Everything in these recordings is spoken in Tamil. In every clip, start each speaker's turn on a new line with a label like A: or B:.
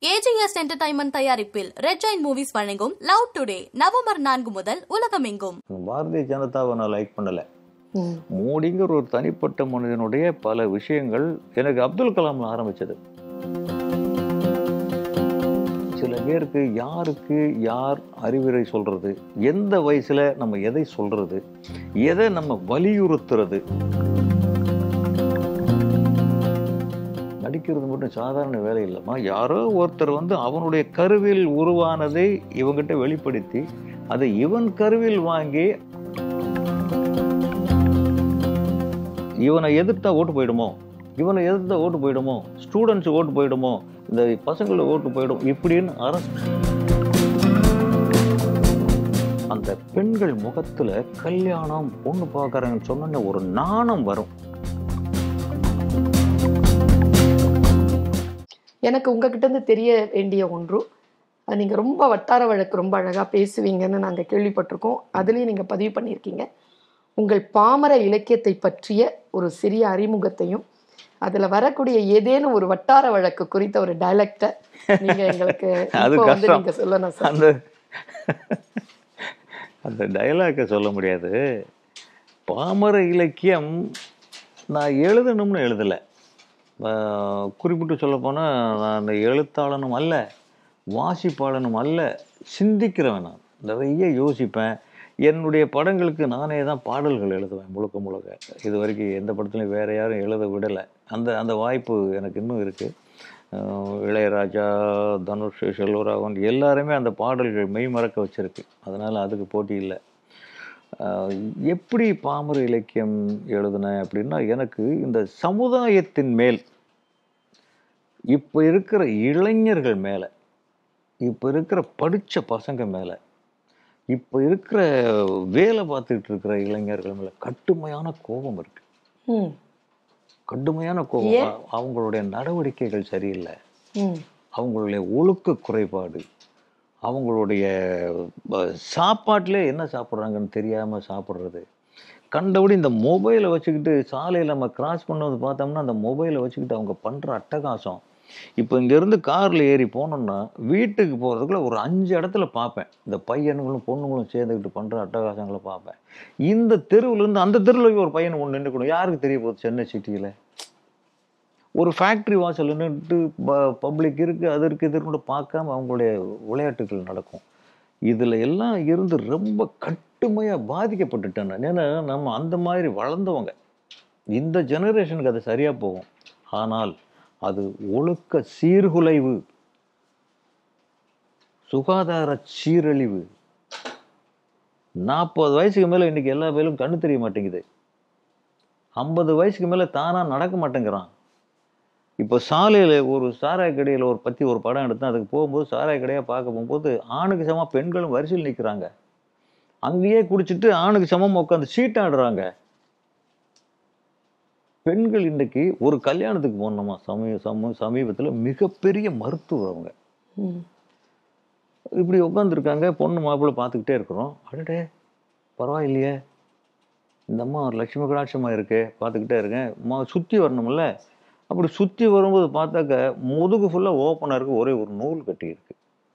A: ஏஜிஎஸ் என்டர்டைன்மெண்ட் தயாரிப்பில் ரெட் ஜாயின் மூவிஸ் வழங்கும் லவ் டுடே நவம்பர் நான்கு முதல் உலகமெங்கும்
B: பாரதிய ஜனதாவை நான் லைக் பண்ணலை மோடிங்கிற ஒரு தனிப்பட்ட மனிதனுடைய பல விஷயங்கள் எனக்கு அப்துல் கலாம்ல ஆரம்பிச்சது சில பேருக்கு யாருக்கு யார் அறிவுரை சொல்றது எந்த வயசுல நம்ம எதை சொல்றது எதை நம்ம வலியுறுத்துறது நடிக்கிறது மட்டும் சாதாரண வேலை இல்லைம்மா யாரோ ஒருத்தர் வந்து அவனுடைய கருவில் உருவானதை இவங்கிட்ட வெளிப்படுத்தி அதை இவன் கருவில் வாங்கி இவனை எதிர்த்தா ஓட்டு போயிடுமோ இவனை எதிர்த்தா ஓட்டு போயிடுமோ ஸ்டூடெண்ட்ஸ் ஓட்டு போயிடுமோ இந்த பசங்களை ஓட்டு போயிடும் இப்படின்னு அரசு அந்த பெண்கள் முகத்துல கல்யாணம் பொண்ணு பார்க்கறாங்கன்னு சொன்ன ஒரு நாணம் வரும்
C: எனக்கு உங்ககிட்ட இருந்து தெரிய வேண்டிய ஒன்று அஹ் நீங்க ரொம்ப வட்டார வழக்கு ரொம்ப அழகா பேசுவீங்கன்னு நாங்க கேள்விப்பட்டிருக்கோம் அதுலயும் நீங்க பதிவு பண்ணியிருக்கீங்க உங்கள் பாமர இலக்கியத்தை பற்றிய ஒரு சிறிய அறிமுகத்தையும் அதுல வரக்கூடிய ஏதேனும் ஒரு வட்டார வழக்கு குறித்த ஒரு டைலக்ட நீங்க எங்களுக்கு
B: அது
C: இப்போ வந்து
B: கஷ்டம்.
C: நீங்க சொல்லணும் சார்
B: அந்த அந்த டயலாக்கை சொல்ல முடியாது பாமர இலக்கியம் நான் எழுதணும்னு எழுதலை குறிப்பிட்டு சொல்லப்போனால் நான் அந்த எழுத்தாளனும் அல்ல வாசிப்பாளனும் அல்ல சிந்திக்கிறவன் நான் நிறைய யோசிப்பேன் என்னுடைய படங்களுக்கு நானே தான் பாடல்கள் எழுதுவேன் முழுக்க முழுக்க இது வரைக்கும் எந்த படத்துலையும் வேற யாரும் எழுத விடலை அந்த அந்த வாய்ப்பு எனக்கு இன்னும் இருக்குது இளையராஜா தனுஷ் செல்வராகவன் எல்லாருமே அந்த பாடல்கள் மெய் மறக்க வச்சிருக்கு அதனால் அதுக்கு போட்டி இல்லை ஆஹ் எப்படி பாமர இலக்கியம் எழுதினேன் அப்படின்னா எனக்கு இந்த சமுதாயத்தின் மேல் இப்போ இருக்கிற இளைஞர்கள் மேலே இப்போ இருக்கிற படித்த பசங்க மேலே இப்போ இருக்கிற வேலை பார்த்துக்கிட்டு இருக்கிற இளைஞர்கள் மேலே கட்டுமையான கோபம் இருக்கு
C: ம்
B: கடுமையான கோபம் அவங்களுடைய நடவடிக்கைகள் சரியில்லை
C: ம்
B: அவங்களுடைய ஒழுக்க குறைபாடு அவங்களுடைய ப- சாப்பாட்டிலே என்ன சாப்பிட்றாங்கன்னு தெரியாமல் சாப்பிட்றது கண்டபடி இந்த மொபைலை வச்சுக்கிட்டு சாலையில் நம்ம கிராஸ் பண்ணுவது பார்த்தோம்னா அந்த மொபைலை வச்சுக்கிட்டு அவங்க பண்ணுற அட்டகாசம் இப்போ இங்கேருந்து காரில் ஏறி போனோம்னா வீட்டுக்கு போகிறதுக்குள்ள ஒரு அஞ்சு இடத்துல பார்ப்பேன் இந்த பையனுங்களும் பொண்ணுங்களும் சேர்ந்துக்கிட்டு பண்ணுற அட்டகாசங்களை பார்ப்பேன் இந்த தெருவுலேருந்து அந்த தெருவில் ஒரு பையன் ஒன்று நின்றுக்கணும் யாருக்கு தெரிய போகுது சென்னை சிட்டியில் ஒரு ஃபேக்ட்ரி வாசல் நின்றுட்டு பப்ளிக் இருக்கு அது இருக்கு இது கூட பார்க்காம அவங்களுடைய விளையாட்டுகள் நடக்கும் இதுல எல்லாம் இருந்து ரொம்ப கட்டுமையா பாதிக்கப்பட்டுட்டேன் நான். ஏன்னா நம்ம அந்த மாதிரி வளர்ந்தவங்க இந்த ஜெனரேஷனுக்கு அது சரியா போகும் ஆனால் அது ஒழுக்க சீர்குலைவு சுகாதார சீரழிவு நாற்பது வயசுக்கு மேல இன்னைக்கு எல்லா பேரும் கண்ணு தெரிய மாட்டேங்குது ஐம்பது வயசுக்கு மேல தானா நடக்க மாட்டேங்கிறான் இப்போ சாலையில் ஒரு சாராய கடையில் ஒரு பற்றி ஒரு படம் எடுத்தேன் அதுக்கு போகும்போது சாராய கடையாக பார்க்க போகும்போது ஆணுக்கு சமமாக பெண்களும் வரிசையில் நிற்கிறாங்க அங்கேயே குடிச்சிட்டு ஆணுக்கு சமமாக உட்காந்து சீட்டாடுறாங்க பெண்கள் இன்னைக்கு ஒரு கல்யாணத்துக்கு போனோமா சமீ சம சமீபத்தில் மிகப்பெரிய மருத்துவர் அவங்க
C: ம்
B: இப்படி உட்காந்துருக்காங்க பொண்ணு மாப்பிள்ளை பார்த்துக்கிட்டே இருக்கிறோம் அடடே பரவாயில்லையே இந்த அம்மா ஒரு லட்சுமி கடாட்சமாக இருக்கு பார்த்துக்கிட்டே இருக்கேன் மா சுற்றி வரணும்ல அப்படி சுற்றி வரும்போது பார்த்தாக்க முதுகு ஃபுல்லாக ஓப்பனாக இருக்கு ஒரே ஒரு நூல் கட்டி இருக்கு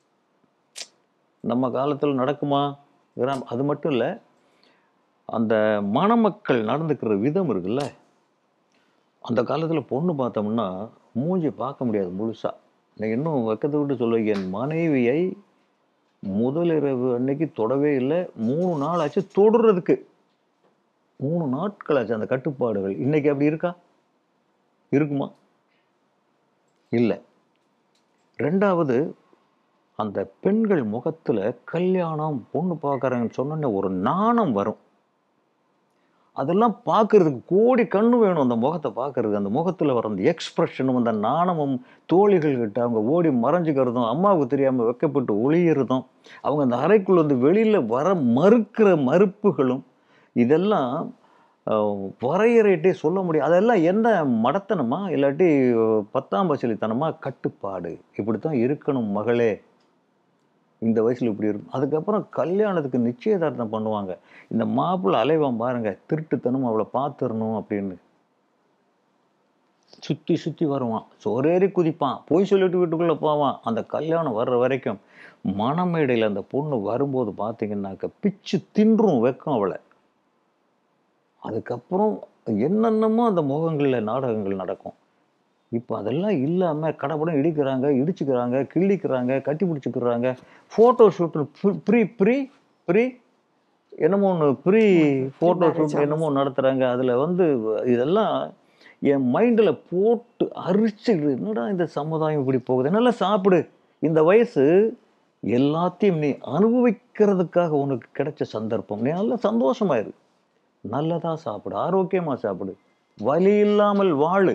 B: நம்ம காலத்தில் நடக்குமா கிராம் அது மட்டும் இல்லை அந்த மணமக்கள் நடந்துக்கிற விதம் இருக்குல்ல அந்த காலத்தில் பொண்ணு பார்த்தோம்னா மூஞ்சி பார்க்க முடியாது முழுசா நான் இன்னும் வெக்கத்தை விட்டு சொல்லுவேன் என் மனைவியை முதலிரவு அன்னைக்கு தொடவே இல்லை மூணு நாள் ஆச்சு தொடுறதுக்கு மூணு நாட்கள் ஆச்சு அந்த கட்டுப்பாடுகள் இன்னைக்கு அப்படி இருக்கா இருக்குமா இல்லை ரெண்டாவது அந்த பெண்கள் முகத்துல கல்யாணம் பொண்ணு பார்க்கறாங்கன்னு சொன்ன ஒரு நாணம் வரும் அதெல்லாம் பார்க்கறதுக்கு கோடி கண்ணு வேணும் அந்த முகத்தை பார்க்கறதுக்கு அந்த முகத்துல வர அந்த எக்ஸ்பிரஷனும் அந்த நாணமும் தோழிகள் கிட்ட அவங்க ஓடி மறைஞ்சுக்கிறதும் அம்மாவுக்கு தெரியாம வெக்கப்பட்டு ஒளியறதும் அவங்க அந்த அறைக்குள்ள வந்து வெளியில வர மறுக்கிற மறுப்புகளும் இதெல்லாம் அஹ், வரையறையிட்டே சொல்ல முடியும் அதெல்லாம் என்ன மடத்தனமா இல்லாட்டி அஹ், பத்தாம் பசலித்தனமா கட்டுப்பாடு இப்படித்தான் இருக்கணும் மகளே இந்த வயசுல இப்படி இருக்கும் அதுக்கப்புறம் கல்யாணத்துக்கு நிச்சயதார்த்தம் பண்ணுவாங்க இந்த மாப்பிள்ளை அலைவான் பாருங்க திருட்டுத்தனம் அவளை பார்த்துடணும் அப்படின்னு சுற்றி சுற்றி வருவான் சோறேறி குதிப்பான் போய் சொல்லிட்டு வீட்டுக்குள்ளே போவான் அந்த கல்யாணம் வர்ற வரைக்கும் மணமேடையில் அந்த பொண்ணு வரும்போது பார்த்தீங்கன்னாக்க பிச்சு தின்றும் வெக்கம் அவளை அதுக்கப்புறம் என்னென்னமோ அந்த முகங்களில் நாடகங்கள் நடக்கும் இப்போ அதெல்லாம் இல்லாமல் கடப்படம் இடிக்கிறாங்க இடிச்சுக்கிறாங்க கிள்ளிக்கிறாங்க கட்டி பிடிச்சிக்கிறாங்க photo shoot free free free என்னமோ ஒன்று ப்ரீ ஃபோட்டோ ஷூட் என்னமோ நடத்துகிறாங்க அதில் வந்து இதெல்லாம் என் மைண்டில் போட்டு அரிச்சுக்கிது என்னடா இந்த சமுதாயம் இப்படி போகுது நல்லா சாப்பிடு இந்த வயசு எல்லாத்தையும் நீ அனுபவிக்கிறதுக்காக உனக்கு கிடைச்ச சந்தர்ப்பம் நீ நல்லா சந்தோஷமாயிரு நல்லதா சாப்பிடு ஆரோக்கியமா சாப்பிடு வலி இல்லாமல் வாழு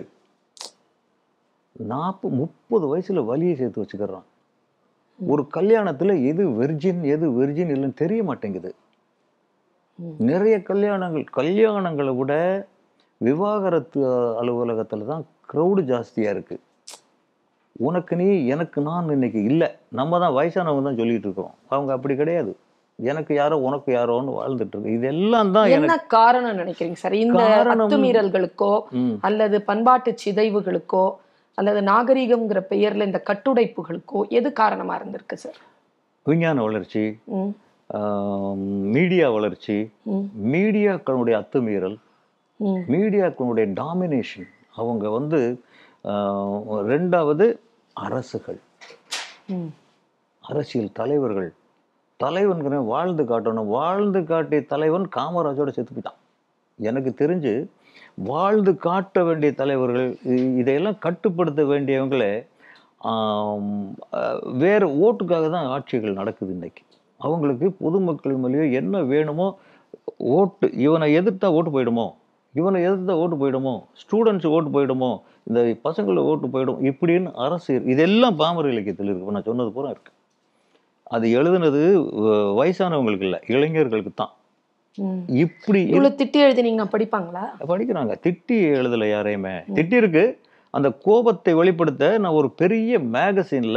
B: நாற்பது முப்பது வயசுல வலியை சேர்த்து வச்சுக்கிறான் ஒரு கல்யாணத்துல எது வெர்ஜின் எது வெர்ஜின் இல்லைன்னு தெரிய மாட்டேங்குது
C: ம்.
B: நிறைய கல்யாணங்கள் கல்யாணங்களை விட விவாகரத்து அலுவலகத்துல தான் க்ரௌடு ஜாஸ்தியா இருக்கு உனக்கு நீ எனக்கு நான் இன்னைக்கு இல்லை நம்ம தான் வயசானவங்க தான் சொல்லிட்டு இருக்கோம் அவங்க அப்படி கிடையாது எனக்கு யாரோ உனக்கு யாரோன்னு வாழ்ந்துட்டு இருக்கு இதெல்லாம் தான்
C: என்ன
B: எனக்கு
C: காரணம் நினைக்கிறீங்க சார் இந்த
B: காரணம்
C: அத்துமீறல்களுக்கோ
B: ம்.
C: அல்லது பண்பாட்டு சிதைவுகளுக்கோ அல்லது நாகரிகம்ங்கிற பெயர்ல இந்த கட்டுடைப்புகளுக்கோ எது காரணமா இருந்திருக்கு சார்
B: விஞ்ஞான வளர்ச்சி
C: ம்,
B: ஆம், மீடியா வளர்ச்சி
C: ம்,
B: மீடியாக்களுடைய அத்துமீறல்
C: ம்,
B: மீடியாக்களுடைய டாமினேஷன் அவங்க வந்து ஆஹ், ரெண்டாவது அரசுகள்
C: ம்,
B: அரசியல் தலைவர்கள் தலைவன்கிற வாழ்ந்து காட்டணும் வாழ்ந்து காட்டிய தலைவன் காமராஜோட செத்து போயிட்டான் எனக்கு தெரிஞ்சு வாழ்ந்து காட்ட வேண்டிய தலைவர்கள் இ- இதையெல்லாம் கட்டுப்படுத்த வேண்டியவங்களே ஆம், அஹ், வேறு ஓட்டுக்காக தான் ஆட்சிகள் நடக்குது இன்னைக்கு அவங்களுக்கு பொதுமக்கள் மேலேயோ என்ன வேணுமோ ஓட்டு இவனை எதிர்த்தா ஓட்டு போயிடுமோ இவனை எதிர்த்தா ஓட்டு போயிடுமோ ஸ்டூடெண்ட்ஸ் ஓட்டு போயிடுமோ இந்த பசங்களை ஓட்டு போயிடும் இப்படின்னு அரசு இதெல்லாம் பாமர இலக்கியத்தில் இருக்கு இப்ப நான் சொன்னது பூரா இருக்கு அது எழுதுனது வ- வயசானவங்களுக்கு இல்லை இளைஞர்களுக்கு தான்
C: ம்.
B: இப்படி இரு-
C: இவ்வளவு திட்டி எழுதினீங்கன்னா படிப்பாங்களா
B: படிக்கிறாங்க திட்டி எழுதலை யாரையுமே திட்டி இருக்கு அந்த கோபத்தை வெளிப்படுத்த நான் ஒரு பெரிய மேகசின்ல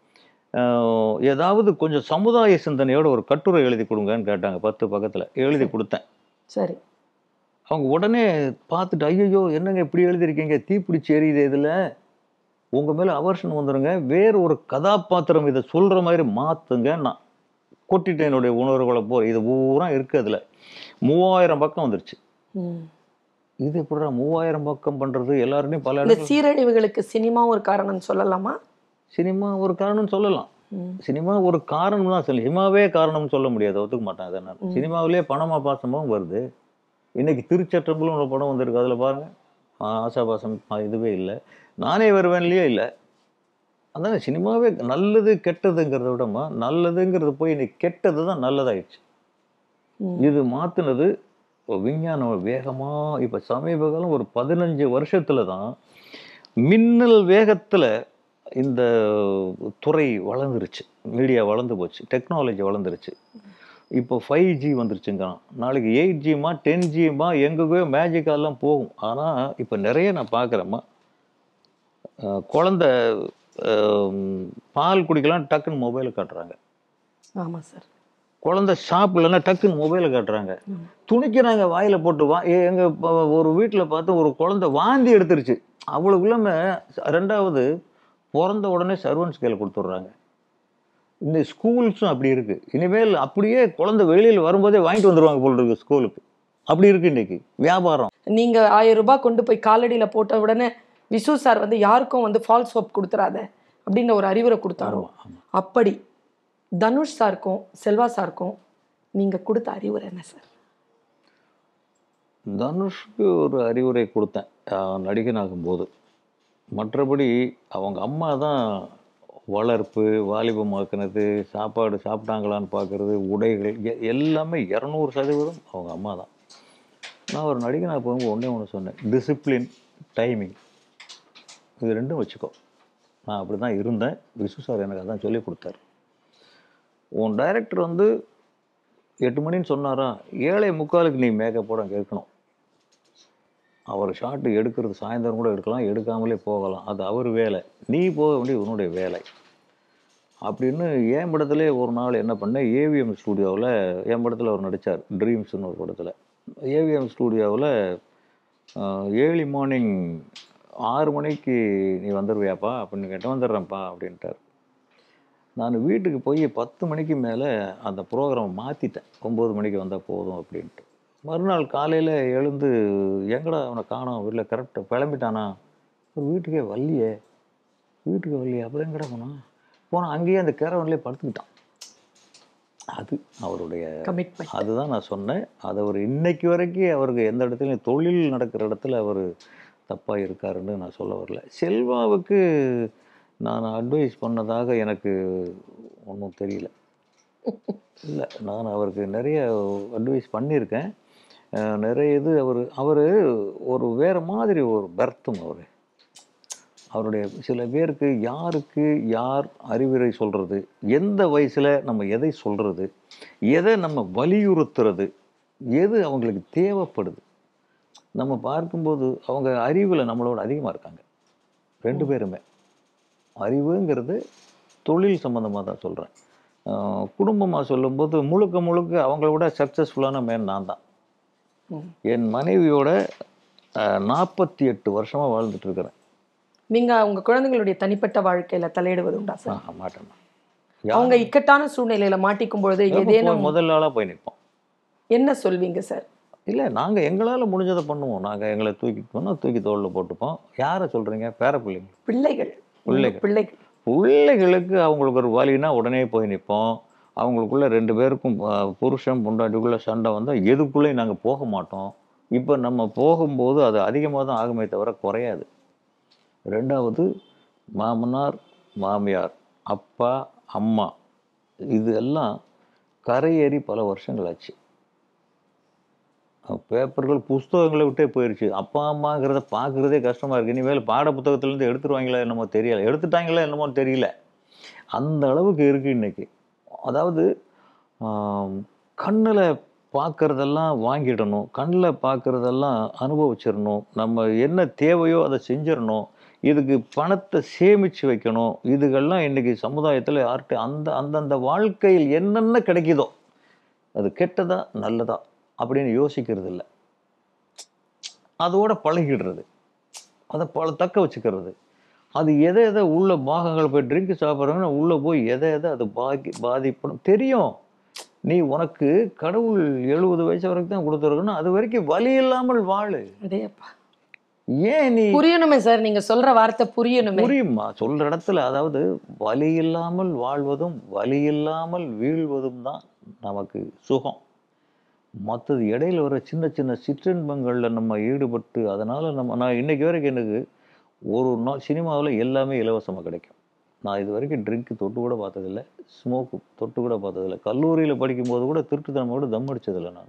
B: ஏதாவது கொஞ்சம் சமுதாய சிந்தனையோட ஒரு கட்டுரை எழுதி கொடுங்கன்னு கேட்டாங்க பத்து பக்கத்துல எழுதி கொடுத்தேன்
C: சரி
B: அவங்க உடனே பார்த்துட்டு ஐயோ என்னங்க இப்படி எழுதியிருக்கீங்க தீப்பிடிச்சு எரியுது இதுல உங்க மேல அவர்ஷன் வந்துருங்க வேற ஒரு கதாபாத்திரம் இதை சொல்ற மாதிரி மாத்துங்க நான் கொட்டிட்டேன் என்னுடைய உணர்வுகளை போ இது பூரா இருக்கு அதுல மூவாயிரம் பக்கம் வந்துருச்சு
C: ம்.
B: இது எப்படிடா மூவாயிரம் பக்கம் பண்றது எல்லாருமே பல
C: இந்த
B: இடத்துல
C: சீரழிவுகளுக்கு சினிமா ஒரு காரணம் சொல்லலாமா
B: சினிமா ஒரு காரணம் சொல்லலாம்
C: ம்.
B: சினிமா ஒரு காரணம் தான் சொல்லி சினிமாவே காரணம்னு சொல்ல முடியாது ஒத்துக்க மாட்டேன் அதை நான்
C: ம்.
B: சினிமாவிலே பணமா பாசமும் வருது இன்னைக்கு திருச்சட்டம்புலும் ஒரு படம் வந்திருக்கு அதுல பாருங்க ஆ, ஆசாபாசம் ஆ, இதுவே இல்லை நானே வருவேன்லயே இல்லை அதான் சினிமாவே நல்லது கெட்டதுங்கிறத விடமா நல்லதுங்கிறது போய் இன்னைக்கு கெட்டது தான் நல்லதாயிடுச்சு
C: ம்.
B: இது மாத்துனது இப்போ விஞ்ஞானம் வேகமா இப்ப சமீப காலம் ஒரு பதினஞ்சு வருஷத்துல தான் மின்னல் வேகத்துல இந்த துறை வளர்ந்துருச்சு மீடியா வளர்ந்து போச்சு டெக்னாலஜி வளர்ந்துருச்சு இப்போ ஃபைவ் ஜி வந்துருச்சுங்கிறான் நாளைக்கு எயிட் ஜிமா டென் ஜிமா எங்கேயோ மேஜிக்காலாம் போகும் ஆனால் இப்போ நிறைய நான் பார்க்குறேம்மா குழந்த அஹ், பால் குடிக்கலாம் டக்குன்னு மொபைலை காட்டுறாங்க
C: ஆமா சார்
B: குழந்தை சாப்பிடலன்னா டக்குன்னு மொபைலை காட்டுறாங்க
C: ம்.
B: துணிக்கிறாங்க வாயில போட்டு வா எ- எங்க ப- ஒரு வீட்டுல பார்த்து ஒரு குழந்தை வாந்தி எடுத்துருச்சு அவ்வளவுக்குள்ளாம ரெண்டாவது பிறந்த உடனே சர்வன்ஸ் கையில் கொடுத்துட்றாங்க இந்த ஸ்கூல்ஸும் அப்படி இருக்கு இனிமேல் அப்படியே குழந்தை வெளியில வரும்போதே வாங்கிட்டு வந்துருவாங்க போல இருக்கு ஸ்கூலுக்கு அப்படி இருக்கு இன்னைக்கு வியாபாரம்
C: நீங்க ஆயிரம் ரூபாய் கொண்டு போய் காலடியில போட்ட உடனே விசு சார் வந்து யாருக்கும் வந்து ஃபால்ஸ் ஹோப் கொடுத்துறாத அப்படின்ற ஒரு அறிவுரை கொடுத்தாரோ
B: ஆமா, ஆமா.
C: அப்படி தனுஷ் சாருக்கும் செல்வா சாருக்கும் நீங்க கொடுத்த அறிவுரை என்ன சார்
B: தனுஷ்க்கு ஒரு அறிவுரை கொடுத்தேன் ஆஹ் நடிகனாகும்போது மற்றபடி அவங்க அம்மா தான் வளர்ப்பு வாலிபமாக்குனது சாப்பாடு சாப்பிட்டாங்களான்னு பார்க்கறது உடைகள் எ- எல்லாமே இரநூறு சதவீதம் அவங்க அம்மா தான் நான் ஒரு நடிகனாக போகும்போது ஒன்றே ஒன்று சொன்னேன் டிசிப்ளின் டைமிங் இது ரெண்டும் வச்சுக்கோ நான் அப்படி தான் இருந்தேன் விசு சார் எனக்கு அதான் சொல்லி கொடுத்தாரு உன் டைரக்டர் வந்து எட்டு மணின்னு சொன்னாரா ஏழை முக்காலுக்கு நீ மேக்கப் போட கேட்கணும் அவர் ஷாட்டு எடுக்கிறது சாயந்தரம் கூட எடுக்கலாம் எடுக்காமலே போகலாம் அது அவர் வேலை நீ போக வேண்டிய உன்னுடைய வேலை அப்படின்னு என் படத்துல ஒரு நாள் என்ன பண்ணேன் ஏவிஎம் ஸ்டூடியோவில் என் படத்தில் அவர் நடித்தார் ட்ரீம்ஸ்னு ஒரு படத்தில் ஏவிஎம் ஸ்டூடியோவில் ஏர்லி மார்னிங் ஆறு மணிக்கு நீ வந்துடுவியாப்பா அப்படின்னு கேட்டேன் வந்துடுறேன்ப்பா அப்படின்ட்டார் நான் வீட்டுக்கு போய் பத்து மணிக்கு மேலே அந்த ப்ரோக்ராம் மாற்றிட்டேன் ஒம்பது மணிக்கு வந்தால் போதும் அப்படின்ட்டு மறுநாள் காலையில் எழுந்து எங்கடா அவனை காணோம் வீட்டில் கரெக்டாக கிளம்பிட்டானா ஒரு வீட்டுக்கே வரலையே வீட்டுக்கு வரலையே அப்புறம் எங்கடா போனான் போனால் அங்கேயே அந்த கேரவன்லேயே படுத்துக்கிட்டான் அது அவருடைய
C: கமிட்மெண்ட்
B: அதுதான் நான் சொன்னேன் அது அவர் இன்னைக்கு வரைக்கும் அவருக்கு எந்த இடத்துலையும் தொழில் நடக்கிற இடத்துல அவர் தப்பாக இருக்காருன்னு நான் சொல்ல வரல செல்வாவுக்கு நான் அட்வைஸ் பண்ணதாக எனக்கு ஒன்றும் தெரியல இல்லை நான் அவருக்கு நிறைய அட்வைஸ் பண்ணியிருக்கேன் அஹ் நிறைய இது அவர் அவர் ஒரு வேறு மாதிரி ஒரு பர்த்தம் அவர் அவருடைய சில பேருக்கு யாருக்கு யார் அறிவுரை சொல்கிறது எந்த வயசில் நம்ம எதை சொல்கிறது எதை நம்ம வலியுறுத்துறது எது அவங்களுக்கு தேவைப்படுது நம்ம பார்க்கும்போது அவங்க அறிவில் நம்மளோட அதிகமாக இருக்காங்க ரெண்டு பேருமே அறிவுங்கிறது தொழில் சம்மந்தமாக தான் சொல்கிறேன் குடும்பமாக சொல்லும்போது முழுக்க முழுக்க அவங்கள விட சக்ஸஸ்ஃபுல்லான மேன் நான் தான்
C: ம்.
B: என் மனைவியோட நாற்பத்தி எட்டு வருஷமாக வாழ்ந்துட்டு இருக்கிறேன்
C: நீங்க உங்க குழந்தைங்களுடைய தனிப்பட்ட வாழ்க்கையில தலையிடுவது உண்டா சார்
B: நான் மாட்டேன்
C: அவங்க இக்கட்டான சூழ்நிலையில மாட்டிக்கும் பொழுது ஏதேனும்
B: முதல் ஆளாக போய் நிற்போம்
C: என்ன சொல்வீங்க சார்
B: இல்லை நாங்கள் எங்களால் முடிஞ்சதை பண்ணுவோம் நாங்கள் எங்களை தூக்கிட்டு போனால் தூக்கி தோளில் போட்டுப்போம் யாரை சொல்கிறீங்க பேர பிள்ளைங்க
C: பிள்ளைகள்
B: பிள்ளைகள்.
C: பிள்ளைகள்
B: பிள்ளைகளுக்கு அவங்களுக்கு ஒரு வலினா உடனே போய் நிற்போம் அவங்களுக்குள்ள ரெண்டு பேருக்கும் அஹ், புருஷன் பொண்டாட்டிக்குள்ள சண்டை வந்தால் எதுக்குள்ளேயும் நாங்கள் போக மாட்டோம் இப்போ நம்ம போகும்போது அது அதிகமாக தான் ஆகுமே தவிர குறையாது ரெண்டாவது மாமனார் மாமியார் அப்பா அம்மா இது எல்லாம் கரையேறி பல வருஷங்கள் ஆச்சு அஹ் பேப்பர்கள் புஸ்தகங்களை விட்டே போயிடுச்சு அப்பா அம்மாங்கிறத பார்க்குறதே கஷ்டமாக இருக்குது இனிமேல் பாட புத்தகத்துலேருந்து எடுத்துருவாங்களா என்னமோ தெரியல எடுத்துட்டாங்களா என்னமோ தெரியல அந்த அளவுக்கு இருக்குது இன்னைக்கு அதாவது கண்ணில் பார்க்குறதெல்லாம் வாங்கிடணும் கண்ணில் பார்க்குறதெல்லாம் அனுபவிச்சிடணும் நம்ம என்ன தேவையோ அதை செஞ்சிடணும் இதுக்கு பணத்தை சேமித்து வைக்கணும் இதுகெல்லாம் இன்னைக்கு சமுதாயத்தில் யார்கிட்ட அந்த அந்தந்த வாழ்க்கையில் என்னென்ன கிடைக்குதோ அது கெட்டதா நல்லதா அப்படின்னு யோசிக்கிறது இல்லை அதோட பழகிடுறது அதை பல தக்க வச்சுக்கிறது அது எதை எதை உள்ள பாகங்கள் போய் ட்ரிங்க் சாப்பிட்றாங்கன்னா உள்ளே போய் எதை எதை அது பாக்கி பாதிப்படும் தெரியும் நீ உனக்கு கடவுள் எழுபது வயசு வரைக்கும் தான் கொடுத்துருக்குன்னா அது வரைக்கும் வலி இல்லாமல் வாழு
C: அதேப்பா
B: ஏன் நீ
C: புரியணுமே சார் நீங்க சொல்ற வார்த்தை புரியணுமே
B: புரியுமா சொல்ற இடத்துல அதாவது வலி இல்லாமல் வாழ்வதும் வலி இல்லாமல் வீழ்வதும் தான் நமக்கு சுகம் மற்றது இடையில வர சின்ன சின்ன சிற்றின்பங்கள்ல நம்ம ஈடுபட்டு அதனால நம்ம நான் இன்னைக்கு வரைக்கும் எனக்கு ஒரு நாள் சினிமாவில் எல்லாமே இலவசமாக கிடைக்கும் நான் இது வரைக்கும் ட்ரிங்க் தொட்டு கூட பார்த்ததில்ல ஸ்மோக்கு தொட்டு கூட பார்த்ததில்ல கல்லூரியில் படிக்கும்போது கூட திருட்டுத்தனமா கூட தம் அடிச்சதில்லை நான்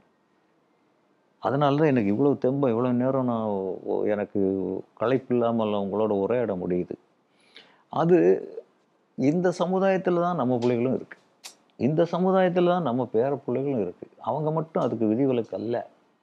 B: அதனால தான் எனக்கு இவ்வளோ தெம்பம் இவ்வளோ நேரம் நான் ஒ- எனக்கு களைப்பு இல்லாமல் உங்களோட உரையாட முடியுது அது இந்த சமுதாயத்தில் தான் நம்ம பிள்ளைகளும் இருக்குது இந்த சமுதாயத்தில் தான் நம்ம பேர பிள்ளைகளும் இருக்குது அவங்க மட்டும் அதுக்கு விதிவிலக்கு அல்ல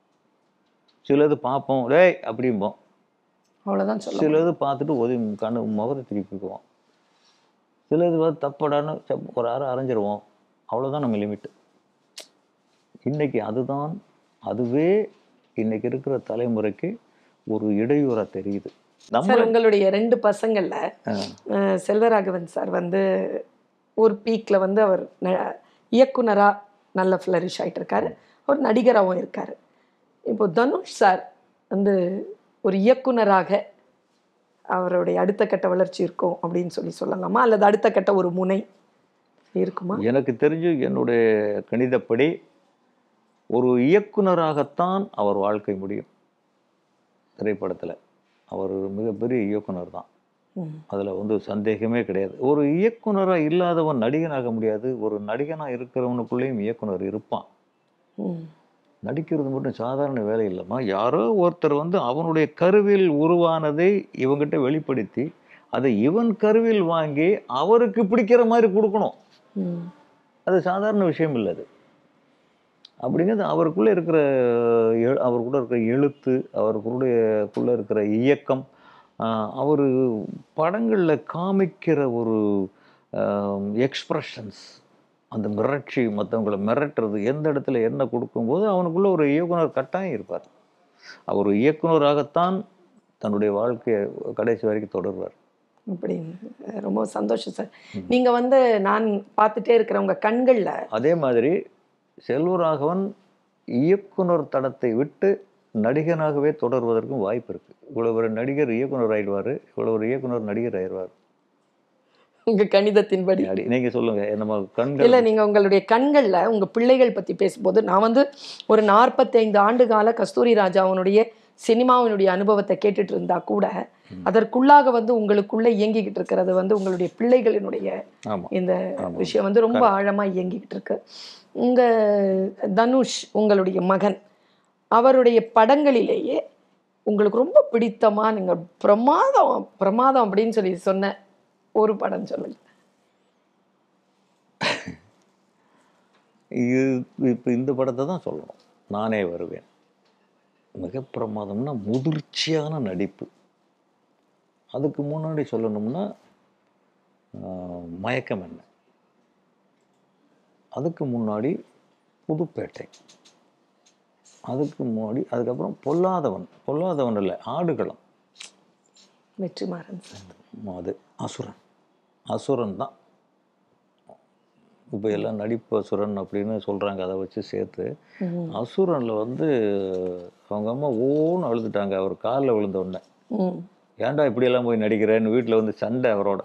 B: சிலது பார்ப்போம் டேய் அப்படிம்போம்
C: அவ்வளவுதான் சொல்ல
B: சிலது பார்த்துட்டு ஒதுங்கி கண்ணு முகத்தை திருப்பிக்குவோம் சிலது பார்த்து தப்படான்னு செப் ஒரு அரை அரைஞ்சிருவோம் அவ்வளோதான் நம்ம லிமிட்டு இன்னைக்கு அதுதான் அதுவே இன்னைக்கு இருக்கிற தலைமுறைக்கு ஒரு இடையூறாக தெரியுது நம்ம
C: சார் உங்களுடைய ரெண்டு பசங்கள்ல
B: ஆ.
C: அஹ், செல்வராகவன் சார் வந்து ஒரு பீக்ல வந்து அவர் ந- இயக்குனரா நல்ல ஃப்ளரிஷ் ஆயிட்டு இருக்காரு அவர் நடிகராகவும் இருக்காரு இப்போ தனுஷ் சார் வந்து ஒரு இயக்குனராக அவருடைய அடுத்த கட்ட வளர்ச்சி இருக்கும் அப்படின்னு சொல்லி சொல்லலாமா அல்லது அடுத்த கட்ட ஒரு முனை இருக்குமா
B: எனக்கு தெரிஞ்சு என்னுடைய கணிதப்படி ஒரு இயக்குனராகத்தான் அவர் வாழ்க்கை முடியும் திரைப்படத்தில் அவர் ஒரு மிகப்பெரிய இயக்குனர் தான்
C: ம்.
B: அதில் வந்து சந்தேகமே கிடையாது ஒரு இயக்குனராக இல்லாதவன் நடிகனாக முடியாது ஒரு நடிகனாக இருக்கிறவனுக்குள்ளேயும் இயக்குனர் இருப்பான்
C: ம்.
B: நடிக்கிறது மட்டும் சாதாரண வேலை இல்லைம்மா யாரோ ஒருத்தர் வந்து அவனுடைய கருவில் உருவானதை இவங்கிட்ட வெளிப்படுத்தி அதை இவன் கருவில் வாங்கி அவருக்கு பிடிக்கிற மாதிரி கொடுக்கணும்
C: ம்.
B: அது சாதாரண விஷயம் இல்லை அது அப்படிங்கிறது அவருக்குள்ளே இருக்கிற எழு அவருக்குள்ள இருக்கிற எழுத்து அவருக்குடைய குள்ளே இருக்கிற இயக்கம் அவர் படங்களில் காமிக்கிற ஒரு எக்ஸ்ப்ரெஷன்ஸ் அந்த மிரட்சி மற்றவங்களை மிரட்டுறது எந்த இடத்துல என்ன கொடுக்கும்போது அவனுக்குள்ள ஒரு இயக்குனர் கட்டாயம் இருப்பார் அவர் இயக்குனராகத்தான் தன்னுடைய வாழ்க்கையை கடைசி வரைக்கும் தொடர்வார்
C: அப்படின்னு ரொம்ப சந்தோஷம் சார் நீங்க வந்து நான் பார்த்துட்டே இருக்கிற உங்க கண்கள்ல
B: அதே மாதிரி செல்வராகவன் இயக்குனர் தடத்தை விட்டு நடிகனாகவே தொடர்வதற்கும் வாய்ப்பு இருக்கு இவ்வளவு ஒரு நடிகர் இயக்குனர் ஆயிடுவார் இவ்வளவு ஒரு இயக்குனர் நடிகர் ஆயிடுவார்
C: உங்க கணிதத்தின்படி
B: அடி- நீங்க சொல்லுங்க நம்ம
C: இல்ல
B: கண்கள்
C: நீங்க உங்களுடைய கண்கள்ல உங்க பிள்ளைகள் பத்தி பேசும்போது நான் வந்து ஒரு 45 ஆண்டு கால கஸ்தூரி ராஜாவினுடைய சினிமாவினுடைய அனுபவத்தை கேட்டுட்டு இருந்தா கூட அதற்குள்ளாக வந்து உங்களுக்குள்ள இயங்கிக்கிட்டு இருக்கிறது வந்து உங்களுடைய பிள்ளைகளினுடைய
B: ஆமா
C: இந்த
B: ஆமா.
C: விஷயம் வந்து ரொம்ப ஆழமா இயங்கிக்கிட்டு இருக்கு உங்க தனுஷ் உங்களுடைய மகன் அவருடைய படங்களிலேயே உங்களுக்கு ரொம்ப பிடித்தமா நீங்க பிரமாதம் பிரமாதம் அப்படின்னு சொல்லி சொன்ன ஒரு படம் சொல்லுங்க
B: இது இப்போ இந்த படத்தை தான் சொல்லணும் நானே வருவேன் மிக பிரமாதம்னா முதிர்ச்சியான நடிப்பு அதுக்கு முன்னாடி சொல்லணும்னா ஆஹ், மயக்கம் என்ன அதுக்கு முன்னாடி புதுப்பேட்டை அதுக்கு முன்னாடி அதுக்கப்புறம் பொல்லாதவன் பொல்லாதவன் இல்லை ஆடுகளம்
C: வெற்றிமாறன் சார்
B: அது அசுரன் அசுரன் தான் இப்போ எல்லாம் நடிப்பு அசுரன் அப்படின்னு சொல்கிறாங்க அதை வச்சு சேர்த்து
C: ம்.
B: அசுரனில் வந்து அவங்க அம்மா ஓன்னு அழுதுட்டாங்க அவர் காலில் விழுந்த உடனே
C: ம்.
B: ஏன்டா இப்படியெல்லாம் போய் நடிக்கிறேன்னு வீட்டில் வந்து சண்டை அவரோட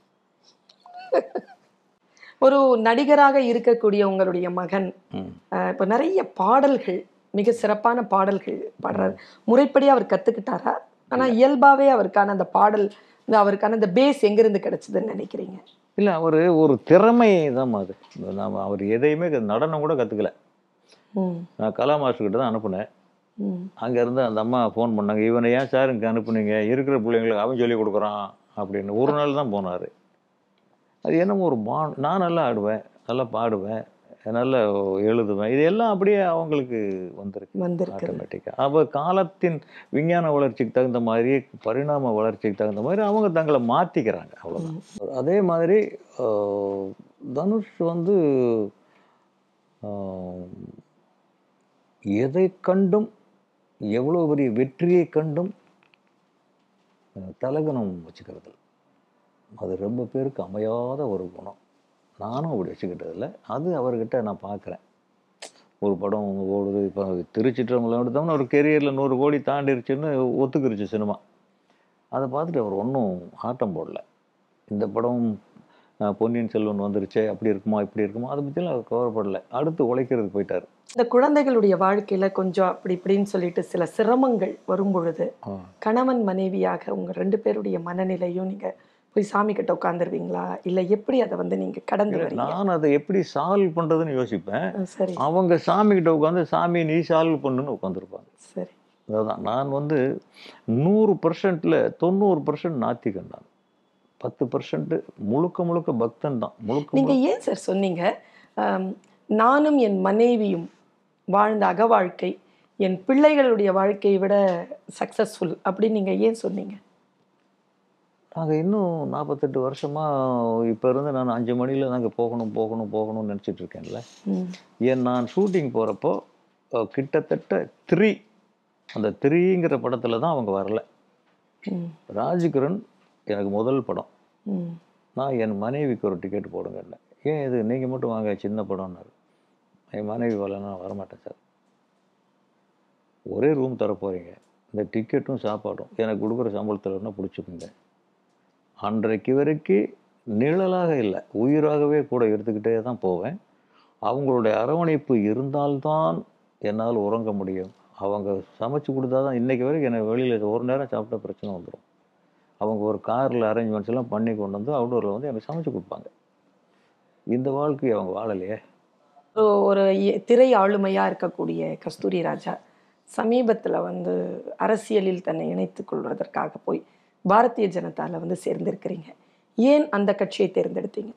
C: ஒரு நடிகராக இருக்கக்கூடிய உங்களுடைய மகன்
B: ம்.
C: அஹ், இப்ப நிறைய பாடல்கள் மிக சிறப்பான பாடல்கள் பாடுறாரு முறைப்படி அவர் கத்துக்கிட்டாரா ஆனா இயல்பாவே அவருக்கான அந்த பாடல் இந்த அவருக்கான அந்த பேஸ் எங்கிருந்து கிடைச்சதுன்னு நினைக்கிறீங்க
B: இல்லை அவர் ஒரு திறமை தான் அது நாம் அவர் எதையுமே க- நடனம் கூட கற்றுக்கல
C: ம்.
B: நான் கலா மாஸ்டர்கிட்ட தான் அனுப்புனேன்
C: ம்.
B: அங்கேருந்து அந்த அம்மா ஃபோன் பண்ணாங்க இவனை ஏன் சார் இங்கே அனுப்புனீங்க இருக்கிற பிள்ளைங்களுக்கு அவன் சொல்லி கொடுக்குறான் அப்படின்னு ஒரு நாள் தான் போனார் அது என்னமோ ஒரு மா நான் நல்லா ஆடுவேன் நல்லா பாடுவேன் நல்லா எழுதுவேன் இது எல்லாம் அப்படியே அவங்களுக்கு வந்திருக்கு
C: வந்திருக்கு
B: ஆட்டோமேட்டிக்காக அப்போ காலத்தின் விஞ்ஞான வளர்ச்சிக்கு தகுந்த மாதிரி பரிணாம வளர்ச்சிக்கு தகுந்த மாதிரி அவங்க தங்களை மாற்றிக்கிறாங்க அவ்வளோதான் அதே மாதிரி ஆஹ், தனுஷ் வந்து ஆஹ், எதை கண்டும் எவ்வளோ பெரிய வெற்றியை கண்டும் அஹ், தலகணம் வச்சுக்கிறது இல்ல. அது ரொம்ப பேருக்கு அமையாத ஒரு குணம் நானும் அப்படி வச்சுக்கிட்டதில்ல அது அவர்கிட்ட நான் பார்க்குறேன் ஒரு படம் ஓடுது இப்போ திருச்சிற்றம்பலம் எடுத்தோம்னா ஒரு கெரியரில் நூறு கோடி தாண்டிருச்சுன்னு ஒத்துக்கிருச்சு சினிமா அதை பார்த்துட்டு அவர் ஒன்றும் ஆட்டம் போடல இந்த படம் அஹ், பொன்னியின் செல்வன் வந்துருச்சே அப்படி இருக்குமா இப்படி இருக்குமா அதை பற்றிலாம் அவர் கவலைப்படல அடுத்து உழைக்கிறதுக்கு போயிட்டார்
C: இந்த குழந்தைகளுடைய வாழ்க்கையில கொஞ்சம் அப்படி இப்படின்னு சொல்லிட்டு சில சிரமங்கள் வரும் பொழுது கணவன் மனைவியாக உங்க ரெண்டு பேருடைய மனநிலையும் நீங்க போய் சாமி கிட்ட உட்காந்துருவீங்களா இல்ல எப்படி அதை வந்து நீங்க கடந்து வரீங்க
B: நான் அதை எப்படி சால்வ் பண்ணுறதுன்னு யோசிப்பேன்
C: ஆ, சரி
B: அவங்க சாமி கிட்ட உட்காந்து சாமி நீ சால்வ் பண்ணுன்னு உட்காந்துருப்பாங்க
C: சரி
B: அதுதான் நான் வந்து நூறு பர்சன்ட்ல தொண்ணூறு பர்சன்ட் நாத்திகன் நான் பத்து பர்சன்ட் முழுக்க முழுக்க பக்தன் தான் முழுக்க
C: நீங்க
B: முழுக்க
C: ஏன் சார் சொன்னீங்க ஆம், நானும் என் மனைவியும் வாழ்ந்த அக வாழ்க்கை என் பிள்ளைகளுடைய வாழ்க்கையை விட சக்சஸ்ஃபுல் அப்படின்னு நீங்க ஏன் சொன்னீங்க
B: நாங்கள் இன்னும் நாற்பத்தெட்டு வருஷமா இப்போ இருந்து நான் அஞ்சு மணியில் நாங்கள் போகணும் போகணும் போகணும்னு நினச்சிட்டு இருக்கேன்ல
C: ம்,
B: ஏன் நான் ஷூட்டிங் போகிறப்போ கிட்டத்தட்ட த்ரீ அந்த த்ரீங்கிற படத்தில் தான் அவங்க வரல
C: ம்,
B: ராஜ்கிரண் எனக்கு முதல் படம்
C: ம்,
B: நான் என் மனைவிக்கு ஒரு டிக்கெட் போடுங்கன்னேன் ஏன் இது நீங்கள் மட்டும் வாங்க சின்ன படம்னாரு என் மனைவி வரலன்னா நான் வரமாட்டேன் சார் ஒரே ரூம் தர போகிறீங்க இந்த டிக்கெட்டும் சாப்பாடும் எனக்கு கொடுக்குற சம்பளத்தில் வேணால் பிடிச்சிக்குங்க அன்றைக்கு வரைக்கும் நிழலாக இல்லை உயிராகவே கூட எடுத்துக்கிட்டே தான் போவேன் அவங்களுடைய அரவணைப்பு இருந்தால்தான் என்னால் உறங்க முடியும் அவங்க சமைச்சு கொடுத்தா தான் இன்றைக்கி வரைக்கும் எனக்கு வெளியில் ஒரு நேரம் சாப்பிட்டா பிரச்சனை வந்துடும் அவங்க ஒரு காரில் அரேஞ்ச்மெண்ட்ஸ் எல்லாம் பண்ணி கொண்டு வந்து அவுடோரில் வந்து எனக்கு சமைச்சு கொடுப்பாங்க இந்த வாழ்க்கையை அவங்க வாழலையே
C: ஒரு- ஒரு இ- திரை ஆளுமையா இருக்கக்கூடிய கஸ்தூரி ராஜா சமீபத்துல வந்து அரசியலில் தன்னை இணைத்துக் கொள்வதற்காக போய் பாரதிய ஜனதால வந்து சேர்ந்திருக்கிறீங்க ஏன் அந்த கட்சியை தேர்ந்தெடுத்தீங்க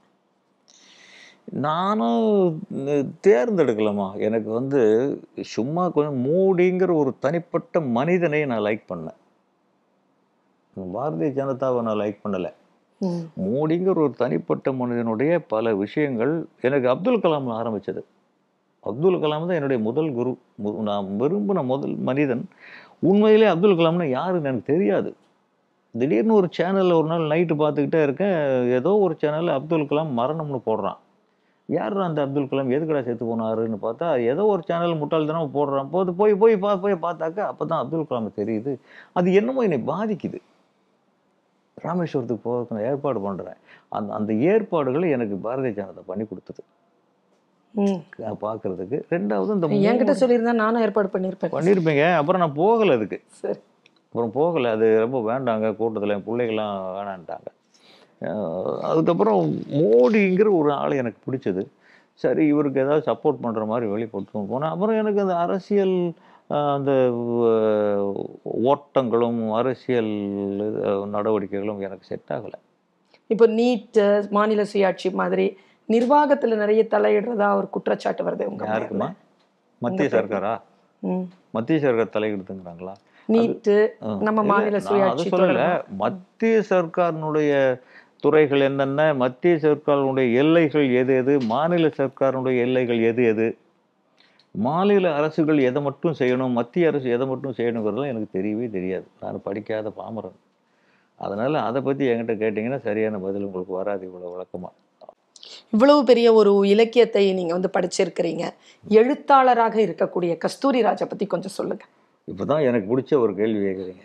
B: நானும் ந- தேர்ந்தெடுக்கலாமா எனக்கு வந்து சும்மா கொஞ்சம் மோடிங்கிற ஒரு தனிப்பட்ட மனிதனை நான் லைக் பண்ணேன் பாரதிய ஜனதாவை நான் லைக் பண்ணலை
C: ம்,
B: மோடிங்கிற ஒரு தனிப்பட்ட மனிதனுடைய பல விஷயங்கள் எனக்கு அப்துல் கலாம் ஆரம்பிச்சது அப்துல் கலாம் தான் என்னுடைய முதல் குரு மு- நான் விரும்பின முதல் மனிதன் உண்மையிலே அப்துல் கலாம்னா யாருன்னு எனக்கு தெரியாது திடீர்னு ஒரு சேனலில் ஒரு நாள் நைட்டு பார்த்துக்கிட்டே இருக்கேன் ஏதோ ஒரு சேனலில் அப்துல் கலாம் மரணம்னு போடுறான் யார் அந்த அப்துல் கலாம் எதுக்கடா செத்து போனாருன்னு பார்த்தா ஏதோ ஒரு சேனல் முட்டாள்தனமாக போடுறான் போது போய் போய் பா போய் பார்த்தாக்கா அப்போ தான் அப்துல் கலாம் தெரியுது அது என்னமோ என்னை பாதிக்குது ராமேஸ்வரத்துக்கு போகிறதுக்கு நான் ஏற்பாடு பண்ணுறேன் அந்த அந்த ஏற்பாடுகளை எனக்கு பாரதிய ஜனதா பண்ணி கொடுத்தது
C: ம்
B: பார்க்கறதுக்கு ரெண்டாவது இந்த
C: என்கிட்ட
B: மூணு-
C: சொல்லியிருந்தா நானும் ஏற்பாடு பண்ணியிருப்பேன்
B: பண்ணியிருப்பீங்க அப்புறம் நான் போகலை அதுக்கு
C: சரி
B: அப்புறம் போகலை அது ரொம்ப வேண்டாங்க கூட்டத்தில் என் பிள்ளைகள்லாம் வேணான்ட்டாங்க அஹ் அதுக்கப்புறம் மோடிங்கிற ஒரு ஆள் எனக்கு பிடிச்சது சரி இவருக்கு ஏதாவது சப்போர்ட் பண்ணுற மாதிரி வெளிப்பட்டு போனேன் அப்புறம் எனக்கு அந்த அரசியல் அஹ், அந்த அஹ், ஓட்டங்களும் அரசியல் அஹ், நடவடிக்கைகளும் எனக்கு செட் ஆகலை
C: இப்போ நீட் மாநில சுயாட்சி மாதிரி நிர்வாகத்துல நிறைய தலையிடுறதா ஒரு குற்றச்சாட்டு வருது உங்க
B: யாருக்குமா
C: மேல.
B: மத்திய
C: உங்க
B: சர்க்காரா
C: ம்
B: மத்திய சர்க்கார் தலையிடுதுங்கிறாங்களா
C: நீட்
B: அஹ்,
C: நம்ம
B: இல்ல,
C: மாநில
B: நான் அதை
C: சுயாட்சி
B: சொல்லல
C: தொடர்பா.
B: மத்திய சர்க்காரினுடைய துறைகள் என்னென்ன மத்திய சர்க்காரினுடைய எல்லைகள் எது எது மாநில சர்க்காரினுடைய எல்லைகள் எது எது மாநில அரசுகள் எதை மட்டும் செய்யணும் மத்திய அரசு எதை மட்டும் செய்யணுங்கிறதுலாம் எனக்கு தெரியவே தெரியாது நான் படிக்காத பாமரன் அதனால அதை பற்றி என்கிட்ட கேட்டிங்கன்னா சரியான பதில் உங்களுக்கு வராது இவ்வளோ விளக்கமா
C: இவ்வளவு பெரிய ஒரு இலக்கியத்தை நீங்க வந்து படிச்சிருக்கிறீங்க எழுத்தாளராக இருக்கக்கூடிய கஸ்தூரி ராஜை பத்தி கொஞ்சம் சொல்லுங்க
B: இப்போ தான் எனக்கு பிடிச்ச ஒரு கேள்வி கேட்குறீங்க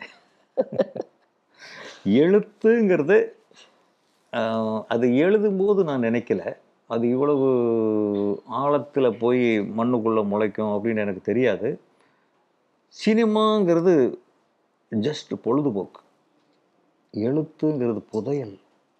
B: எழுத்துங்கிறது ஆஹ், அது எழுதும்போது நான் நினைக்கல அது இவ்வளவு ஆழத்தில் போய் மண்ணுக்குள்ளே முளைக்கும் அப்படின்னு எனக்கு தெரியாது சினிமாங்கிறது ஜஸ்ட் பொழுதுபோக்கு எழுத்துங்கிறது புதையல்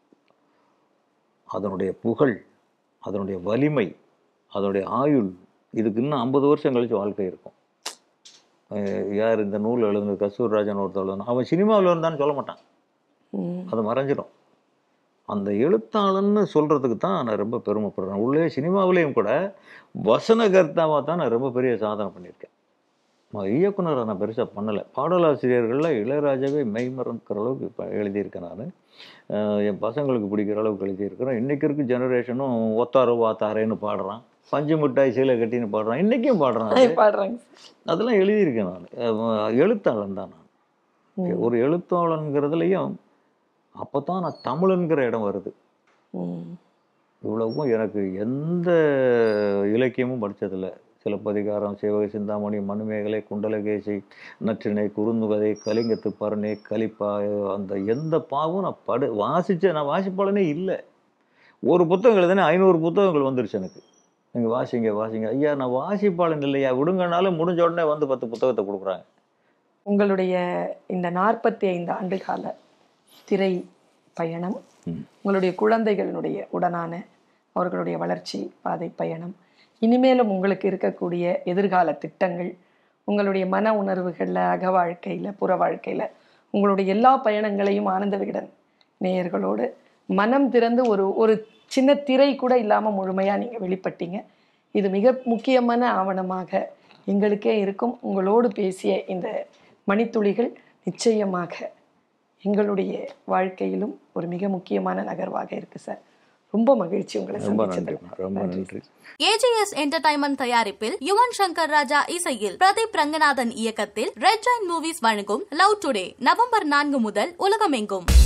B: அதனுடைய புகழ் அதனுடைய வலிமை அதனுடைய ஆயுள் இதுக்கு இன்னும் ஐம்பது வருஷம் கழிச்சு வாழ்க்கை இருக்கும் அஹ் யார் இந்த நூல் எழுதுனது கஸ்தூர்ராஜன் ஒருத்தர் எழுதுனா அவன் சினிமாவில் இருந்தான்னு சொல்ல மாட்டான்
C: ம்.
B: அது மறைஞ்சிடும் அந்த எழுத்தாளன்னு சொல்கிறதுக்கு தான் நான் ரொம்ப பெருமைப்படுறேன் உள்ளே சினிமாவிலேயும் கூட வசனகர்த்தாவாக தான் நான் ரொம்ப பெரிய சாதனை பண்ணியிருக்கேன் நான் இயக்குனரை நான் பெருசாக பண்ணலை பாடலாசிரியர்களில் இளையராஜாவே மெய்மறக்கிற அளவுக்கு இப்போ எழுதியிருக்கேன் நான் என் பசங்களுக்கு பிடிக்கிற அளவுக்கு எழுதியிருக்கிறேன் இன்றைக்கி இருக்க ஜெனரேஷனும் ஒத்தாரோ வாத்தாரேன்னு பாடுறான் பஞ்சு மிட்டாய் சீலை கட்டின்னு பாடுறான் இன்றைக்கும் பாடுறான் அது.
C: பாடுறாங்க
B: அதெல்லாம் எழுதியிருக்கேன் நான் எழுத்தாளன் தான் நான்
C: ம்.
B: ஒரு எழுத்தாளனுங்கிறதுலையும் அப்போ தான் நான் தமிழன்கிற இடம் வருது
C: ம்.
B: இவ்வளவும் எனக்கு எந்த இலக்கியமும் படித்ததில்ல சிலப்பதிகாரம் சிவக சிந்தாமணி மணிமேகலை குண்டலகேசி நற்றிணை குறுந்துகதை கலிங்கத்து பரணி கலிப்பா அந்த எந்த பாவும் நான் படு வாசிச்ச நான் வாசிப்பாளனே இல்லை ஒரு புத்தகம் எழுதுனே ஐநூறு புத்தகங்கள் வந்துருச்சு எனக்கு நீங்கள் வாசிங்க வாசிங்க ஐயா நான் வாசிப்பாளன் இல்லையா விடுங்கனாலும் முடிஞ்ச உடனே வந்து பத்து புத்தகத்தை கொடுக்குறாங்க
C: உங்களுடைய இந்த நாற்பத்தி ஐந்து ஆண்டு கால திரை பயணம்
B: ம்.
C: உங்களுடைய குழந்தைகளினுடைய உடனான அவர்களுடைய வளர்ச்சி பாதை பயணம் இனிமேலும் உங்களுக்கு இருக்கக்கூடிய எதிர்கால திட்டங்கள் உங்களுடைய மன உணர்வுகளில் அக வாழ்க்கையில் புற வாழ்க்கையில் உங்களுடைய எல்லா பயணங்களையும் ஆனந்த விகடன் நேயர்களோடு மனம் திறந்து ஒரு ஒரு சின்ன திரை கூட இல்லாமல் முழுமையாக நீங்கள் வெளிப்பட்டீங்க இது மிக முக்கியமான ஆவணமாக எங்களுக்கே இருக்கும் உங்களோடு பேசிய இந்த மணித்துளிகள் நிச்சயமாக எங்களுடைய வாழ்க்கையிலும் ஒரு மிக முக்கியமான நகர்வாக இருக்கு சார் ரொம்ப மகிழ்ச்சி உங்களை
B: ரொம்ப
C: சந்திச்சதுல.
B: நன்றி ரொம்ப நன்றி
A: ஏஜிஎஸ் என்டர்டைன்மெண்ட் தயாரிப்பில் யுவன் சங்கர் ராஜா இசையில் பிரதீப் ரங்கநாதன் இயக்கத்தில் ரெட் ஜாயின் மூவிஸ் வழங்கும் லவ் டுடே நவம்பர் நான்கு முதல் உலகமெங்கும்